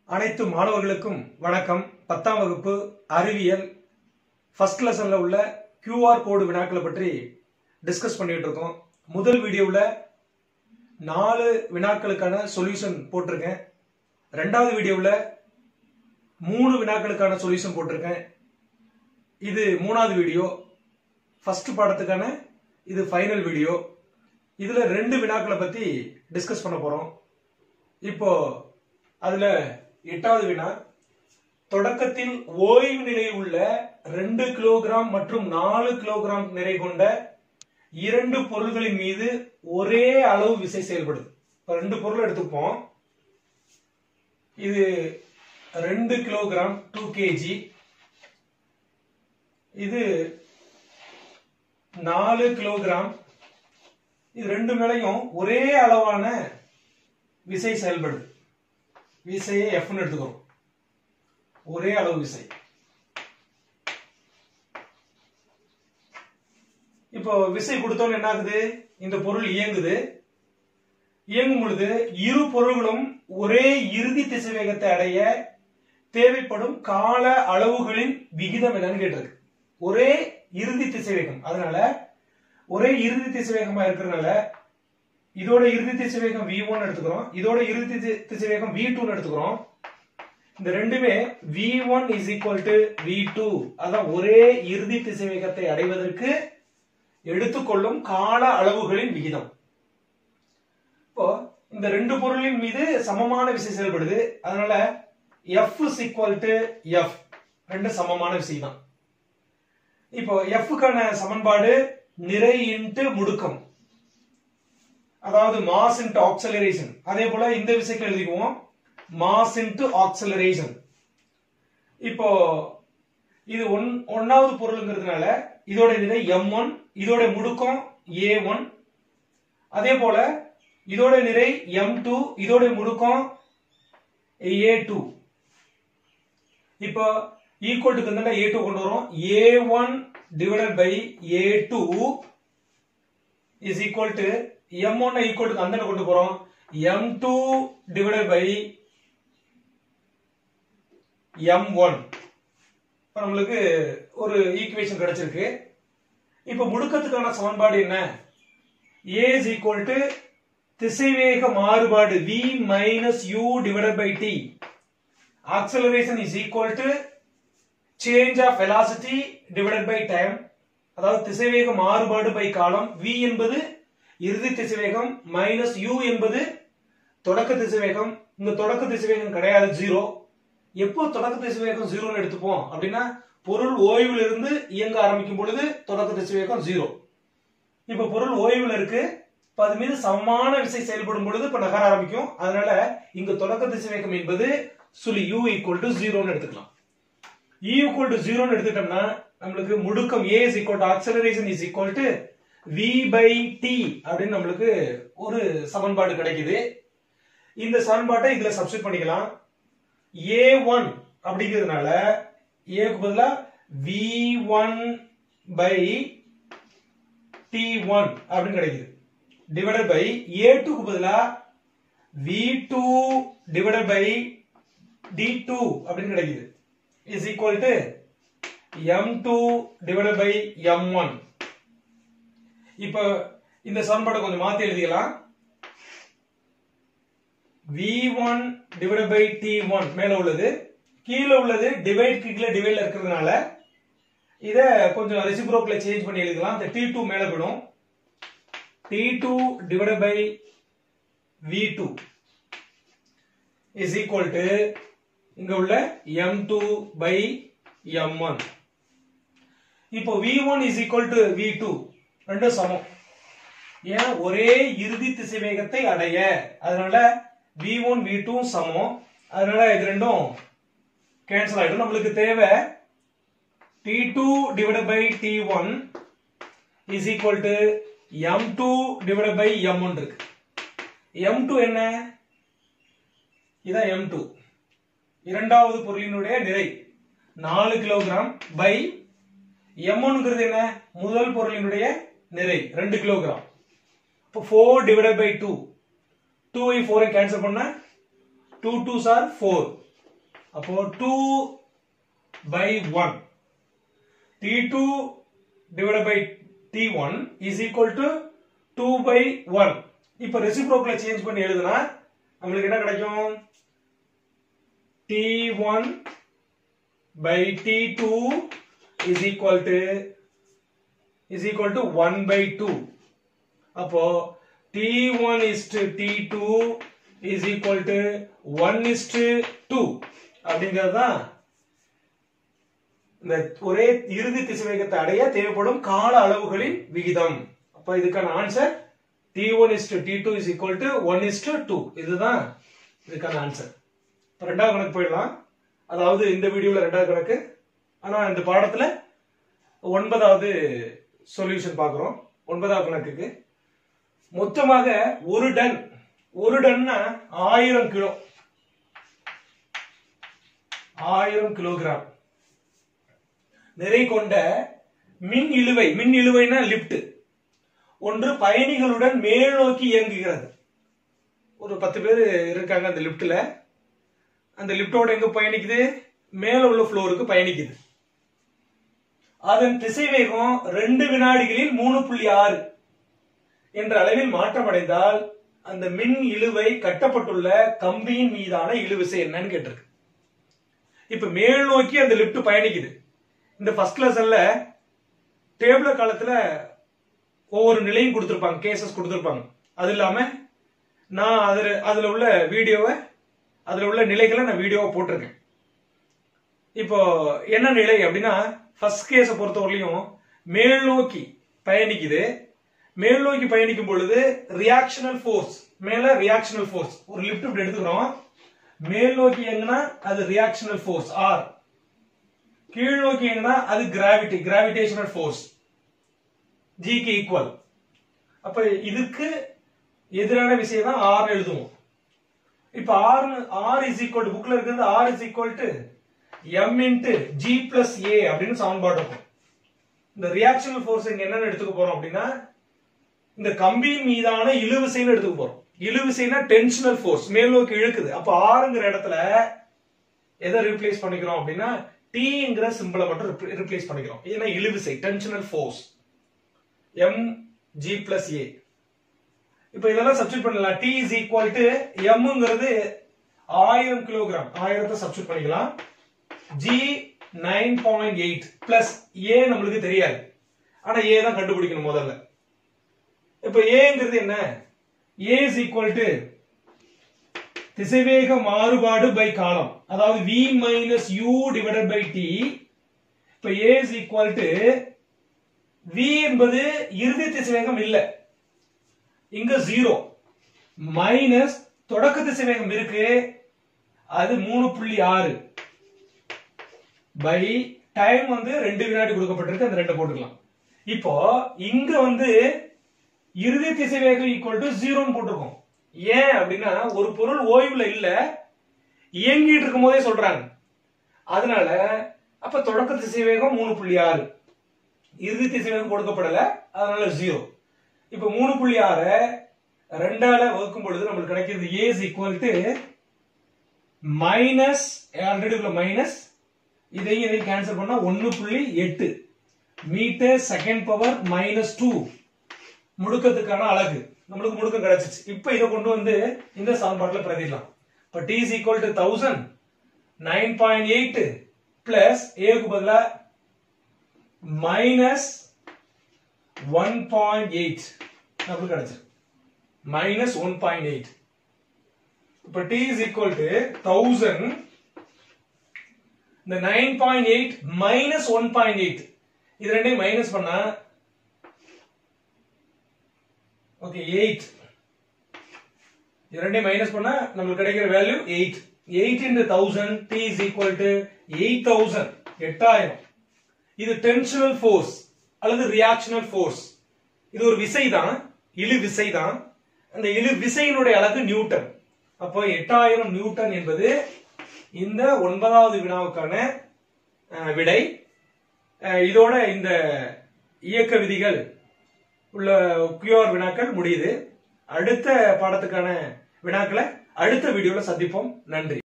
அனைத்து மாணவர்களுக்கும் வணக்கம் பத்தாம் வகுப்பு அறிவியல் ஃபர்ஸ்ட் லெசன்ல உள்ள கியூஆர் கோடு வினாக்களை பற்றி டிஸ்கஸ் பண்ணிட்டு இருக்கோம் முதல் வீடியோவில் நாலு வினாக்களுக்கான சொல்யூஷன் போட்டிருக்கேன் ரெண்டாவது வீடியோவில் மூணு வினாக்களுக்கான சொல்யூஷன் போட்டிருக்கேன் இது மூணாவது வீடியோ ஃபர்ஸ்ட் பாடத்துக்கான இது ஃபைனல் வீடியோ இதுல ரெண்டு வினாக்களை பத்தி டிஸ்கஸ் பண்ண போறோம் இப்போ அதுல எட்டாவது வினா தொடக்கத்தில் ஓய்வு நிலையில் உள்ள ரெண்டு கிலோகிராம் மற்றும் நாலு கிலோகிராம் நிறை கொண்ட இரண்டு பொருள்களின் மீது ஒரே அளவு விசை செயல்படுது இப்ப ரெண்டு பொருள் எடுத்துப்போம் இது ரெண்டு கிலோகிராம் டூ கேஜி இது நாலு கிலோகிராம் இது ரெண்டு மேலையும் ஒரே அளவான விசை செயல்படுது விசையை எஃப்னு எடுத்துக்கிறோம் ஒரே அளவு விசை இப்போ விசை கொடுத்தோன்னு என்ன ஆகுது இந்த பொருள் இயங்குது இயங்கும் பொழுது இரு பொருள்களும் ஒரே இறுதி திசைவேகத்தை அடைய தேவைப்படும் கால அளவுகளின் விகிதம் என்னன்னு கேட்டிருக்கு ஒரே இறுதி திசைவேகம் அதனால ஒரே இறுதி திசைவேகமா இருக்கிறதுனால இதோட இறுதி திசைவேகம் வி ஒன் எடுத்துக்கிறோம் இதோட இறுதி தி- திசைவேகம் வி டூ எடுத்துக்கிறோம் இந்த ரெண்டுமே V one is equal to V two அதான் ஒரே இறுதி திசைவேகத்தை அடைவதற்கு எடுத்துக்கொள்ளும் கால அளவுகளின் விகிதம் இப்போ இந்த ரெண்டு பொருளின் மீது சமமான விசை செயல்படுது அதனால F is equal to F ரெண்டு சமமான விசை தான் இப்போ எஃப்க்கான சமன்பாடு நிறை இன்ட்டு முடுக்கம் அதாவது மாஸ் இன்ட்டு ஆக்சலரேஷன் அதே போல இந்த விசைக்கு எழுதிக்குவோம் மாஸ் இன்ட்டு ஆக்சலரேஷன் இப்போ இது ஒன் ஒன்னாவது பொருளுங்கிறதுனால இதோட நிறை எம் ஒன் இதோட முடுக்கம் ஏ ஒன் அதே போல இதோட நிறை எம் டூ இதோட முடுக்கம் ஏ டூ இப்போ ஈக்குவல் டு தந்தா ஏ டூ கொண்டு வரோம் A one divided by A two is equal to M one equal to அந்த கொண்டு போறோம் M two divided by M one இப்போ நம்மளுக்கு ஒரு ஈக்குவேஷன் கிடைச்சிருக்கு இப்போ முடுக்கத்துக்கான சமன்பாடு என்ன ஏ இஸ் ஈக்குவல் டு திசைவேக மாறுபாடு v minus U divided by T acceleration is equal to change of velocity divided by time அதாவது திசைவேக மாறுபாடு பை காலம் v என்பது இறுதி திசைவேகம் மைனஸ் u என்பது தொடக்க திசைவேகம் இங்க தொடக்க திசைவேகம் கிடையாது ஜீரோ எப்போ தொடக்க திசைவேகம் ஜீரோன்னு எடுத்துப்போம் அப்படின்னா பொருள் ஓய்வில் இருந்து இயங்க ஆரம்பிக்கும் பொழுது தொடக்க திசைவேகம் ஜீரோ இப்ப பொருள் ஓய்வுல இருக்கு இப்ப அது மீது சமமான விசை செயல்படும் பொழுது இப்ப நகர ஆரம்பிக்கும் அதனால இங்க தொடக்க திசைவேகம் என்பது சொல்லி u ஈக்குவல் டு ஜீரோன்னு எடுத்துக்கலாம் u ஈக்குவல் டு ஜீரோன்னு எடுத்துட்டோம்னா நம்மளுக்கு முடுக்கம் a is equal to acceleration is equal to v by T அப்படின்னு நம்மளுக்கு ஒரு சமன்பாடு கிடைக்குது இந்த சமன்பாட்டை இதுல சப்ஸ்டிட் பண்ணிக்கலாம் a ஒன் அப்படிங்கிறதுனால a க்கு பதிலா v one by T one அப்படின்னு கிடைக்குது டிவைடட் பை ஏ டூக்கு பதிலா V two divided by T two அப்படின்னு கிடைக்குது is equal to M two divided by M one இப்போ இந்த சமன்பாடை கொஞ்சம் மாத்தி எழுதிக்கலாம் V one divide by T one மேல உள்ளது கீழே உள்ளது டிவைட் கீழே டிவைட்ல இருக்கிறதுனால இத கொஞ்சம் ரெசிப்ரோக்ல சேஞ்ச் பண்ணி எழுதலாம் இந்த டி டூ மேல விடும் T two divide by V two is equal to இங்க உள்ள M two by M one இப்போ V one is equal to V two ரெண்டும் சமம் ஏன் ஒரே இறுதி திசைவேகத்தை அடைய அதனால வி ஒன் வி டூ சமம் அதனால இது ரெண்டும் கேன்சல் ஆயிடும் நம்மளுக்கு தேவை T two divide by T one is equal to M two divide by M one இருக்கு எம் டூ என்ன இதான் எம் டூ இரண்டாவது பொருளினுடைய நிறை நாலு கிலோகிராம் பை எம் ஒன்ங்கிறது என்ன முதல் பொருளினுடைய நிறை ரெண்டு கிலோகிராம் இப்போ four divided by two two ஐ ஃபோரை கேன்சல் பண்ண டூ டூ சார் ஃபோர் அப்போ two by one T two divide by T one is equal to two by one இப்போ ரெசிப்ரோக்கில் சேஞ்ச் பண்ணி எழுதுனா நம்மளுக்கு என்ன கிடைக்கும் T one by T2 is equal to is equal to 1 by 2 அப்போ T1 is to T2 is equal to 1 is to 2 அப்படிங்கிறது தான் இந்த ஒரே இறுதி திசைவேகத்தை அடைய தேவைப்படும் கால அளவுகளின் விகிதம் அப்ப இதுக்கான answer T1 is to T2 is equal to 1 is to 2 இதுதான் இதுக்கான ஆன்சர் இப்ப ரெண்டாவது கணக்கு போயிடலாம் அதாவது இந்த வீடியோல ரெண்டாவது கணக்கு ஆனா இந்த பாடத்துல ஒன்பதாவது சொல்யூஷன் பார்க்கிறோம் ஒன்பதாவது கணக்குக்கு மொத்தமாக ஒரு டன் ஒரு டன்னா ஆயிரம் கிலோ ஆயிரம் கிலோகிராம் நிறை கொண்ட மின் இழுவை மின் இழுவைனா லிப்ட் ஒன்று பயணிகளுடன் மேல் நோக்கி இயங்குகிறது ஒரு பத்து பேர் இருக்காங்க அந்த லிப்ட்ல அந்த லிப்டோட எங்க பயணிக்குது மேல உள்ள ஃப்ளோருக்கு பயணிக்குது அதன் திசைவேகம் ரெண்டு வினாடிகளில் மூணு புள்ளி ஆறு என்ற அளவில் மாற்றமடைந்தால் அந்த மின் இழுவை கட்டப்பட்டுள்ள கம்பியின் மீதான இழுவிசை என்னன்னு கேட்டிருக்கு இப்ப மேல் நோக்கி அந்த லிப்ட் பயணிக்குது இந்த ஃபர்ஸ்ட் லெசன்ல டேபிள் காலத்துல ஒவ்வொரு நிலையும் கொடுத்திருப்பாங்க கேசஸ் கொடுத்திருப்பாங்க அது இல்லாம நான் அதுல அதுல உள்ள வீடியோவை அதுல உள்ள நிலைகளை நான் வீடியோவை போட்டிருக்கேன் இப்போ என்ன நிலை அப்படின்னா ஃபர்ஸ்ட் கேஸை பொறுத்தவரையிலையும் மேல் நோக்கி பயணிக்குது மேல் நோக்கி பயணிக்கும் பொழுது ரியாக்ஷனல் ஃபோர்ஸ் மேல ரியாக்ஷனல் ஃபோர்ஸ் ஒரு லிப்ட் இப்படி எடுத்துக்கிறோம் மேல் நோக்கி எங்கன்னா அது ரியாக்ஷனல் ஃபோர்ஸ் ஆர் கீழ் நோக்கி எங்கன்னா அது கிராவிட்டி கிராவிடேஷனல் ஃபோர்ஸ் ஜிக்கு ஈக்குவல் அப்ப இதுக்கு எதிரான விஷயம் தான் ஆர் எழுதுவோம் இப்ப ஆர் ஆர் இஸ் ஈக்குவல் புக்ல இருக்கிறது R is equal to M into G plus A அப்படின்னு சமன்பாடு இருக்கும் இந்த ரியாக்ஷனல் ஃபோர்ஸ் இங்க என்னன்னு எடுத்துக்க போறோம் அப்படின்னா இந்த கம்பியின் மீதான இழுவிசைன்னு எடுத்துக்க போறோம் இழுவிசைனா டென்ஷனல் ஃபோர்ஸ் மேல் நோக்கி இழுக்குது அப்ப ஆறுங்கிற இடத்துல எதை ரீப்ளேஸ் பண்ணிக்கிறோம் அப்படின்னா டீங்கிற சிம்பிளை மட்டும் ரீப்ளேஸ் பண்ணிக்கிறோம் ஏன்னா இழுவிசை tensional force M G plus A இப்ப இதெல்லாம் சப்ஸ்டியூட் பண்ணலாம் டி இஸ் ஈக்குவல் டு எம்ங்கிறது ஆயிரம் கிலோகிராம் ஆயிரத்தை சப்ஸ்டியூட் பண்ணிக்கலாம் G nine point eight plus A நம்மளுக்கு தெரியாது ஆனா ஏ தான் கண்டுபிடிக்கணும் முதல்ல இப்ப ஏங்கிறது என்ன ஏ இஸ் ஈக்குவல் டு திசைவேக மாறுபாடு பை காலம் அதாவது v minus U divided by T இப்ப A is equal to v என்பது இறுதி திசைவேகம் இல்ல இங்க ஜீரோ மைனஸ் தொடக்க திசைவேகம் இருக்கு அது மூணு புள்ளி ஆறு பை டைம் வந்து ரெண்டு வினாடி கொடுக்கப்பட்டிருக்கு அந்த ரெண்டை போட்டுக்கலாம் இப்போ இங்க வந்து இறுதி திசைவேகம் ஈக்குவல் டு ஜீரோன்னு போட்டிருக்கோம் ஏன் அப்படின்னா ஒரு பொருள் ஓய்வுல இல்ல இயங்கிட்டு இருக்கும் போதே சொல்றாங்க அதனால அப்ப தொடக்க திசைவேகம் மூணு புள்ளி ஆறு இறுதி திசைவேகம் கொடுக்கப்படல அதனால ஜீரோ இப்ப மூணு புள்ளி ஆறு ரெண்டால வகுக்கும் பொழுது நம்மளுக்கு கிடைக்கிறது A is equal to minus already உள்ள மைனஸ் இதையும் இதையும் கேன்சல் பண்ணா ஒன்னு புள்ளி எட்டு metre second power minus two முடுக்கத்துக்கான அழகு நம்மளுக்கு முடுக்கம் கிடைச்சிச்சு இப்ப இதை கொண்டு வந்து இந்த சமன்பாட்டில் பிரதிடலாம் இப்ப T is equal to thousand nine point eight plus ஏக்கு பதிலா மைனஸ் ஒன் பாயிண்ட் எயிட் நம்மளுக்கு கிடைச்சிருக்கு மைனஸ் ஒன் பாயிண்ட் எயிட் இப்ப T is equal to thousand இந்த nine point eight minus one point eight இது ரெண்டையும் மைனஸ் பண்ணா ஓகே எயிட் இது ரெண்டையும் மைனஸ் பண்ணா நம்மளுக்கு கிடைக்கிற value eight eight into thousand T is equal to eight thousand எட்டாயிரம் இது டென்ஷனல் ஃபோர்ஸ் அல்லது ரியாக்ஷனல் ஃபோர்ஸ் இது ஒரு விசை தான் இழு விசை தான் அந்த இழு விசையினுடைய அழகு நியூட்டன் அப்போ எட்டாயிரம் நியூட்டன் என்பது இந்த ஒன்பதாவது வினாவுக்கான அஹ், விடை அஹ், இதோட இந்த இயக்க விதிகள் உள்ள கியூஆர் வினாக்கள் முடியுது அடுத்த பாடத்துக்கான வினாக்களை அடுத்த வீடியோல சந்திப்போம் நன்றி